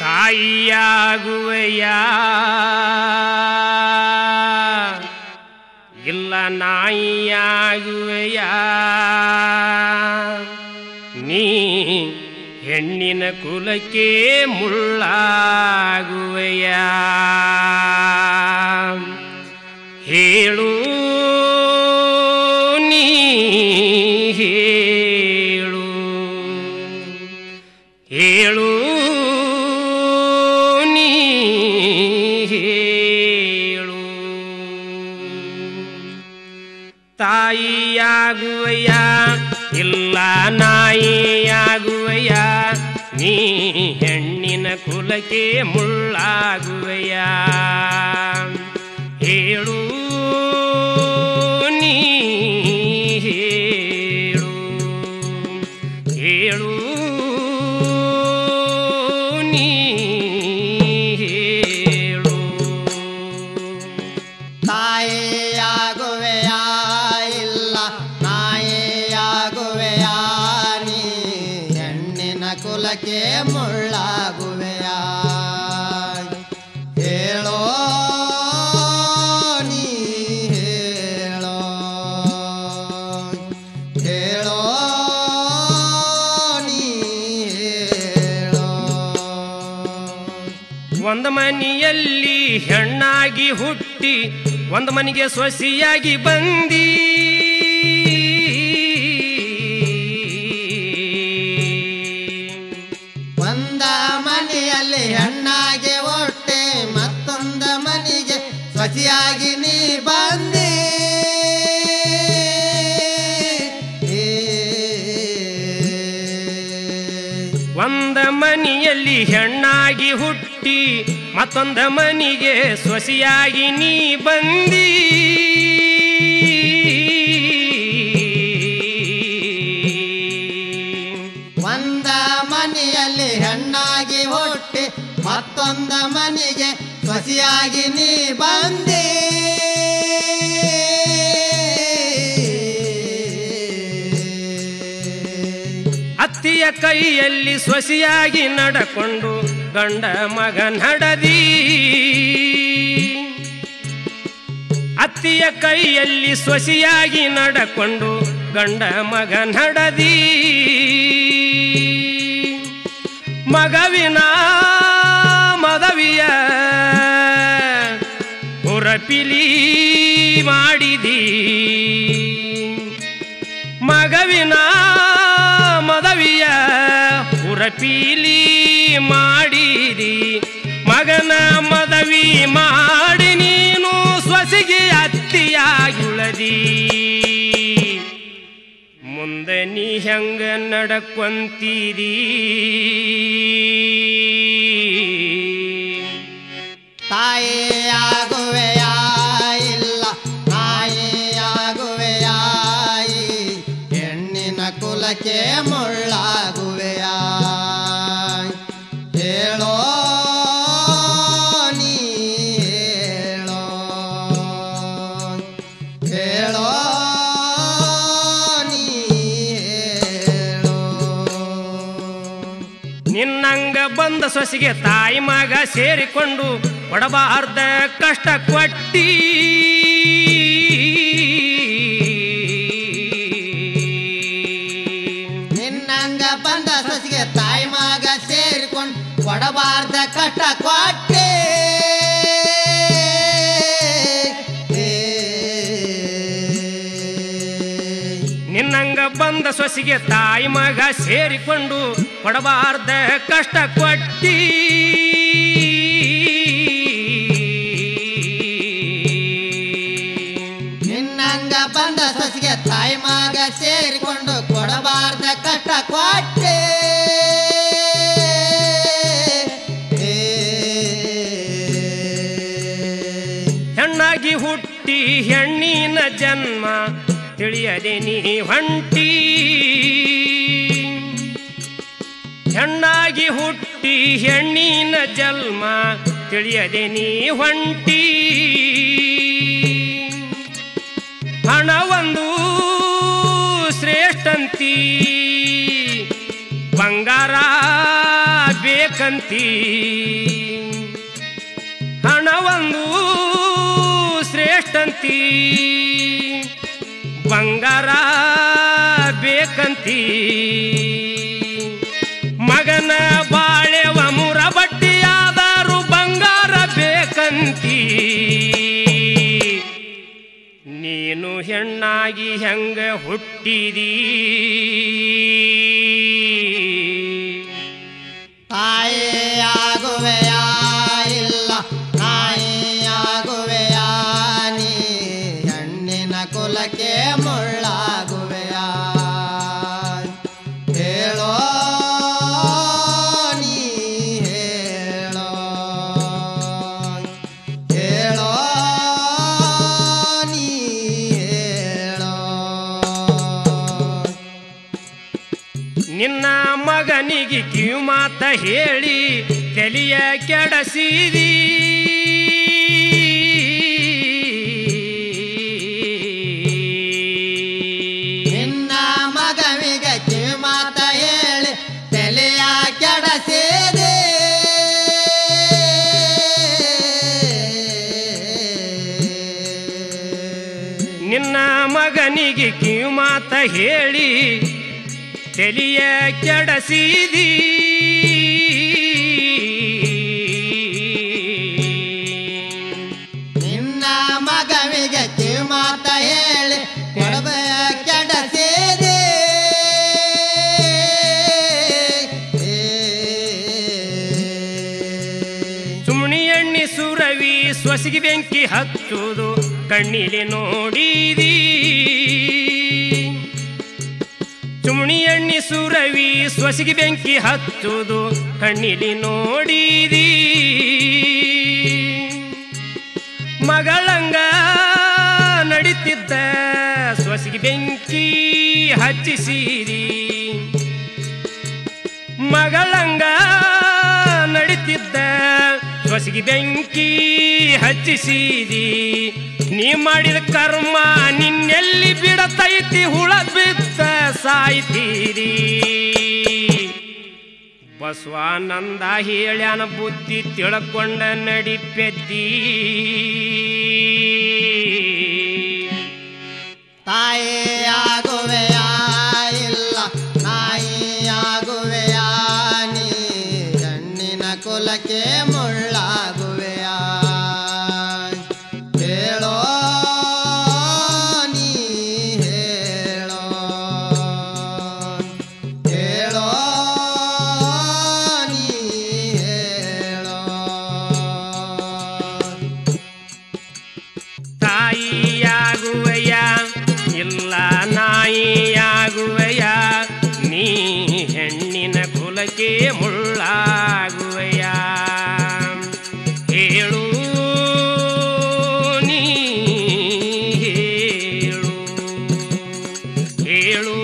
ತಾಯಿಯಾಗುವೆಯ ಇಲ್ಲ ನಾಯಿಯಾಗುವೆಯ ನೀ ಹೆಣ್ಣಿನ ಕುಲಕ್ಕೆ ಮುಳ್ಳಾಗುವೆಯ ಹೇಳು ನೀ ಹೇಳು ಹೇಳು ನೀ ಹೇಳು ತಾಯಿಯಾಗುವೆಯ ಇಲ್ಲ ನಾಯಿಯಾಗುವೆಯ ನೀ ಹೆಣ್ಣಿನ ಕುಲಕ್ಕೆ ಮುಳ್ಳಾಗುವೆಯ ಹೇಳು ನೀ ಹೇಳು ಹೇಳು ನೀ ಹೇಳು ತಾಯಿಯಾಗುವೆಯ ಇಲ್ಲ ನಾಯಿಯಾಗುವೆಯ ನೀ ಹೆಣ್ಣಿನ ಕುಲಕ್ಕೆ ಮುಳ್ಳಾಗುವೆಯ ಹೇಳೋ ನೀ ಹೇಳೋ ಹೇಳೋ ನೀ ಹೇಳೋ ಒಂದು ಮನೆಯಲ್ಲಿ ಹೆಣ್ಣಾಗಿ ಹುಟ್ಟಿ ಒಂದು ಮನೆಗೆ ಸೊಸೆಯಾಗಿ ಬಂದಿ ಒಂದ ಮನೆಯಲ್ಲಿ ಹೆಣ್ಣಾಗಿ ಹೊಟ್ಟೆ ಮತ್ತೊಂದ ಮನೆಗೆ ಸ್ವಚಿಯಾಗಿ ನೀ ಬಂದಿ ಒಂದ ಮನೆಯಲ್ಲಿ ಹೆಣ್ಣಾಗಿ ಹುಟ್ಟಿ ಮತ್ತೊಂದ ಮನೆಗೆ ಸೊಸೆಯಾಗಿ ನೀ ಬಂದಿ ಒಂದ ಮನೆಯಲ್ಲಿ ಹೆಣ್ಣಾಗಿ ಹೊಟ್ಟೆ ಮತ್ತೊಂದ ಮನೆಗೆ ಸ್ವಚಿಯಾಗಿ ನೀ ಬಂದಿ ಅತ್ತಿಯ ಕೈಯಲ್ಲಿ ಸೊಸೆಯಾಗಿ ನಡಕೊಂಡು ಗಂಡ ಮಗ ನಡದಿ ಅತ್ತಿಯ ಕೈಯಲ್ಲಿ ಸೊಸೆಯಾಗಿ ನಡಕೊಂಡು ಗಂಡ ಮಗ ನಡದಿ ಮಗವಿನ ಮದವಿಯ ಹುರಪಿಲಿ ಮಾಡಿದಿ ಮಗವಿನ ಮದವಿಯ ಹುರಪೀಲಿ ಮಾಡಿದಿ ಮಗನ ಮದವಿ ಮಾಡಿ ನೀನು ಸೊಸೆಗೆ ಅತ್ತಿಯಾಗುಳದಿ ಮುಂದೆ ನೀ ಹೆಂಗ ನಡಕೊಂತೀರಿ ತಾಯಿಯಾಗುವೆಯ ಇಲ್ಲ ನಾಯಿಯಾಗುವೆಯ ಈ ಹೆಣ್ಣಿನ ಕುಲಕ್ಕೆ ಮುಳ್ಳಾಗುವೆಯ ಹೇಳೋ ನೀ ಹೇಳೋ ಹೇಳೋ ನೀ ಹೇಳೋ ನಿನ್ನಂಗ ಬಂದ ಸೊಸೆಗೆ ತಾಯಿ ಮಗ ಸೇರಿಕೊಂಡು ಕೊಡಬಾರ್ದ ಕಷ್ಟ ಕೊಟ್ಟಿ ನಿನ್ನಂಗ ಬಂದ ಸೊಸಿಗೆ ತಾಯಿ ಮಗ ಸೇರಿಕೊಂಡು ಕೊಡಬಾರ್ದ ಕಷ್ಟ ಕೊಟ್ಟೆ ನಿನ್ನಂಗ ಬಂದ ಸೊಸೆಗೆ ತಾಯಿ ಮಗ ಸೇರಿಕೊಂಡು ಕೊಡಬಾರ್ದ ಕಷ್ಟ ಕೊಟ್ಟಿ ನಿನ್ನಂಗ ಬಂದ ಸೊಸಿಗೆ ತಾಯಿ ಮಗ ಸೇರಿಕೊಂಡು ಕೊಡಬಾರ್ದ ಕಷ್ಟ ಕೊಟ್ಟೆ ಹೆಣ್ಣಾಗಿ ಹುಟ್ಟಿ ಹೆಣ್ಣಿನ ಜನ್ಮ ತಿಳಿಯದೆ ನೀ ಹೊಂಟಿ ಹೆಣ್ಣಾಗಿ ಹುಟ್ಟಿ ಹೆಣ್ಣಿನ ಜನ್ಮ ತಿಳಿಯದೆ ನೀ ಹೊಂಟಿ ಹಣ ಒಂದು ಶ್ರೇಷ್ಠಂತಿ ಬಂಗಾರ ಬೇಕಂತಿ ಹಣವೊಂದು ಶ್ರೇಷ್ಠಂತಿ ಬಂಗಾರ ಬೇಕಂತಿ ಮಗನ ಬಾಳೆವ ಮುರ ಬಟ್ಟಿಯಾದರೂ ಬಂಗಾರ ಬೇಕಂತಿ ನೀನು ಹೆಣ್ಣಾಗಿ ಹೆಂಗ ಹುಟ್ಟಿದೀ ತಾಯಿಯಾಗುವೆಯಾ ಇಲ್ಲ ನಾಯಿಯಾಗುವೆಯಾ ನೀ ಹೆಣ್ಣಿನ ಕುಲಕ್ಕೆ ಮುಳ್ಳಾಗುವೆಯಾ ಹೇಳೋ ನೀ ಹೇಳೋ ಹೇಳೋ ನೀ ಹೇಳೋ ನಿನ್ನ ಮಗನಿಗೆ ಕಿವಿ ಮಾತ ಹೇಳಿ ತಲೆಯ ಕೆಡಸಿದಿ ನಿನ್ನ ಮಗವಿಗೆ ಕಿವಿ ಮಾತ ಹೇಳಿ ತಲೆಯ ಕೆಡಸಿದೆ ನಿನ್ನ ಮಗನಿಗೆ ಕಿವಿ ಮಾತ ಹೇಳಿ ತಲೆಯ ಕೆಡಸಿದಿ ನಿನ್ನ ಮಗವಿಗೆ ಕಿವಿ ಮಾತ ಹೇಳಿ ಕೊಡಬ ಕೆಡಸಿದೆ ಸುಮ್ನಿ ಎಣ್ಣಿ ಸುರವಿ ಸೊಸಗಿ ಬೆಂಕಿ ಹಚ್ಚುವುದು ಕಣ್ಣಿಲೆ ನೋಡಿದಿ ಸುಮ್ನಿ ಎಣ್ಣಿ ಸುರವಿ ಸೊಸಗಿ ಬೆಂಕಿ ಹಚ್ಚುವುದು ಕಣ್ಣಿಲಿ ನೋಡಿದಿ ಮಗಳಂಗ ನಡೀತಿದ್ದ ಸೊಸಗಿ ಬೆಂಕಿ ಹಚ್ಚಿಸಿರಿ ಮಗಳಂಗ ನಡೀತಿದ್ದ ಸೊಸಗಿ ಬೆಂಕಿ ಹಚ್ಚಿಸಿದಿ ನೀ ಮಾಡಿದ ಕರ್ಮ ನಿನ್ನೆಲ್ಲಿ ಬಿಡತೈತಿ ಹುಳ ಬಿತ್ತ ಸಾಯ್ತೀರಿ ಬಸವಾನಂದ ಹೇಳ್ಯಾನ ಬುದ್ಧಿ ತಿಳ್ಕೊಂಡ ನಡಿಪೆದ್ದಿ ತಾಯಿಯಾಗುವೆಯಾ ಇಲ್ಲ ನಾಯಿಯಾಗುವೆಯಾ ನೀ ಹೆಣ್ಣಿನ ಕುಲಕ್ಕೆ ಮುಳ್ಳಾಗುವೆಯಾ ಹೇಳೋ ನೀ ಹೇಳೋ ಹೇಳೋ ನೀ ಹೇಳೋ ತಾಯಿಯಾಗುವೆಯ ಇಲ್ಲ ನಾಯಿಯಾಗುವೆಯ ನೀ ಹೆಣ್ಣಿನ ಕುಲಕ್ಕೆ ಮುಳ್ಳಾಗುವೆಯ ಹೇಳು ನೀ ಹೇಳು ಹೇಳು